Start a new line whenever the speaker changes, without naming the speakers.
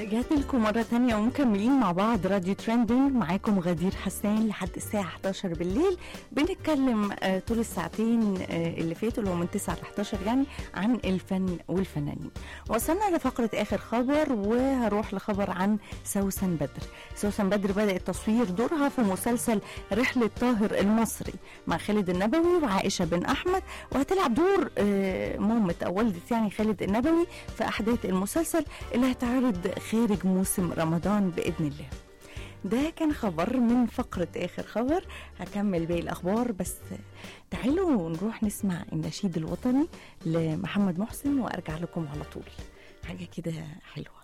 رجعت لكم مرة تانية ومكملين مع بعض راديو ترندنج معاكم غدير حسان لحد الساعة 11 بالليل بنتكلم آه، طول الساعتين آه، اللي فاتوا اللي هو من 9 ل 11 يعني عن الفن والفنانين وصلنا لفقرة آخر خبر وهروح لخبر عن سوسن بدر سوسن بدر بدأت تصوير دورها في مسلسل رحلة طاهر المصري مع خالد النبوي وعائشة بن أحمد وهتلعب دور آه، مامة أو والدة يعني خالد النبوي في أحداث المسلسل اللي هتعرض خارج موسم رمضان بإذن الله ده كان خبر من فقرة آخر خبر هكمل باقي الأخبار بس تعالوا نروح نسمع النشيد الوطني لمحمد محسن وأرجع لكم على طول حاجة كده حلوة